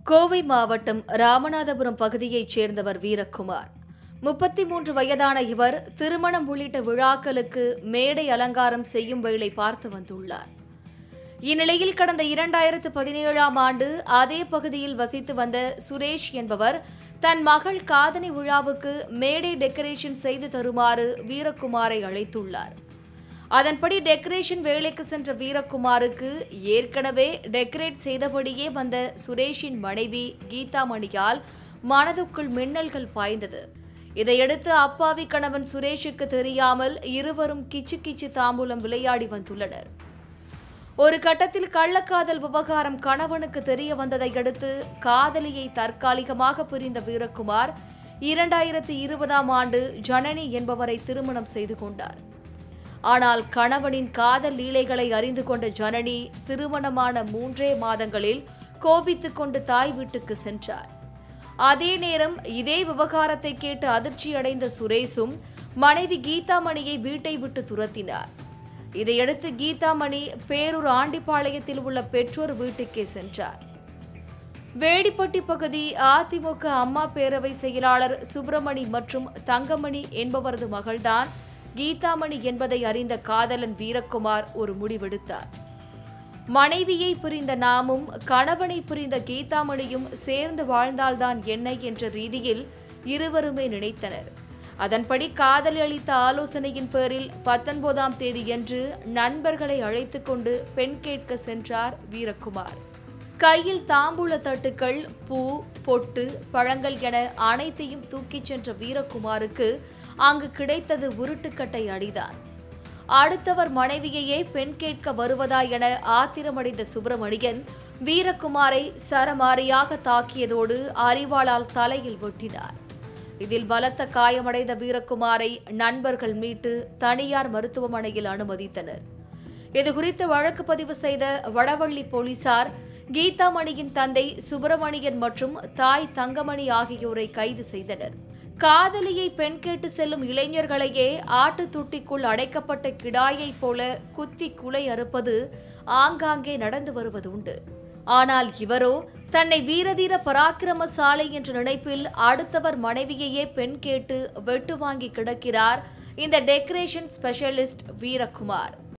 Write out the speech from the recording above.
கோவை மாவட்டம் ராமநாதபுரம் பகுதியைச் சேர்ந்தவர் வீரக்குமார் முப்பத்தி மூன்று வயதான இவர் திருமணம் உள்ளிட்ட விழாக்களுக்கு மேடை அலங்காரம் செய்யும் வேளை பார்த்து வந்துள்ளார் இந்நிலையில் கடந்த இரண்டாயிரத்து பதினேழாம் ஆண்டு அதே பகுதியில் வசித்து வந்த சுரேஷ் என்பவர் தன் மகள் காதணி விழாவுக்கு மேடை டெக்கரேஷன் செய்து தருமாறு வீரக்குமாரை அழைத்துள்ளார் அதன்படி டெக்கரேஷன் வேலைக்கு சென்ற வீரக்குமாருக்கு ஏற்கனவே டெக்கரேட் செய்தபடியே வந்த சுரேஷின் மனைவி கீதாமணியால் மனதுக்குள் மின்னல்கள் பாய்ந்தது இதையடுத்து அப்பாவி கணவன் சுரேஷுக்கு தெரியாமல் இருவரும் கிச்சு கிச்சு தாம்பூலம் விளையாடி வந்துள்ளனர் ஒரு கட்டத்தில் கள்ளக்காதல் விவகாரம் கணவனுக்கு தெரிய வந்ததை அடுத்து காதலியை தற்காலிகமாக பிரிந்த வீரக்குமார் இரண்டாயிரத்தி இருபதாம் ஆண்டு ஜனனி என்பவரை திருமணம் செய்து கொண்டார் ஆனால் கணவனின் காதல் லீலைகளை அறிந்து கொண்ட ஜனனி திருமணமான மூன்றே மாதங்களில் கோபித்துக் கொண்டு தாய் வீட்டுக்கு சென்றார் அதே நேரம் இதே விவகாரத்தை கேட்டு அதிர்ச்சியடைந்த சுரேஷும் மனைவி கீதாமணியை வீட்டை விட்டு துரத்தினார் இதையடுத்து கீதாமணி பேரூர் ஆண்டிப்பாளையத்தில் உள்ள பெற்றோர் வீட்டுக்கே சென்றார் வேடிப்பட்டி பகுதி அதிமுக அம்மா பேரவை செயலாளர் சுப்பிரமணி மற்றும் தங்கமணி என்பவரது மகள்தான் கீதாமணி என்பதை அறிந்த காதலன் வீரக்குமார் ஒரு முடிவெடுத்தார் மனைவியை புரிந்த நாமும் கணவனை புரிந்த கீதாமணியும் சேர்ந்து வாழ்ந்தால்தான் என்ன என்ற ரீதியில் இருவருமே நினைத்தனர் அதன்படி காதலி அளித்த ஆலோசனையின் பேரில் பத்தொன்பதாம் தேதியன்று நண்பர்களை அழைத்துக் கொண்டு பெண் கேட்க சென்றார் வீரக்குமார் கையில் தாம்பூல தட்டுக்கள் பூ பொட்டு பழங்கள் என அனைத்தையும் தூக்கிச் சென்ற வீரக்குமாருக்கு அங்கு கிடைத்தது உருட்டுக்கட்டை அடிதான் அடுத்தவர் மனைவியையே பெண் கேட்க வருவதா என ஆத்திரமடைந்த சுப்பிரமணியன் வீரக்குமாரை சரமாரியாக தாக்கியதோடு அறிவாளால் தலையில் வெட்டினார் இதில் பலத்த காயமடைந்த வீரக்குமாரை நண்பர்கள் மீட்டு தனியார் மருத்துவமனையில் அனுமதித்தனர் இதுகுறித்து வழக்கு பதிவு செய்த வடவள்ளி போலீசார் கீதாமணியின் தந்தை சுப்பிரமணியன் மற்றும் தாய் தங்கமணி ஆகியோரை கைது செய்தனர் காதலியை பெண் கேட்டு செல்லும் இளைஞர்களையே ஆட்டு துட்டிக்குள் அடைக்கப்பட்ட கிடாயைப் போல குத்தி குலை அறுப்பது ஆங்காங்கே நடந்து வருவது உண்டு ஆனால் இவரோ தன்னை வீரதீர பராக்கிரமசாலை என்ற நினைப்பில் அடுத்தவர் மனைவியையே பெண் கேட்டு வெட்டு வாங்கி கிடக்கிறார் இந்த டெக்கரேஷன் ஸ்பெஷலிஸ்ட் வீரகுமார்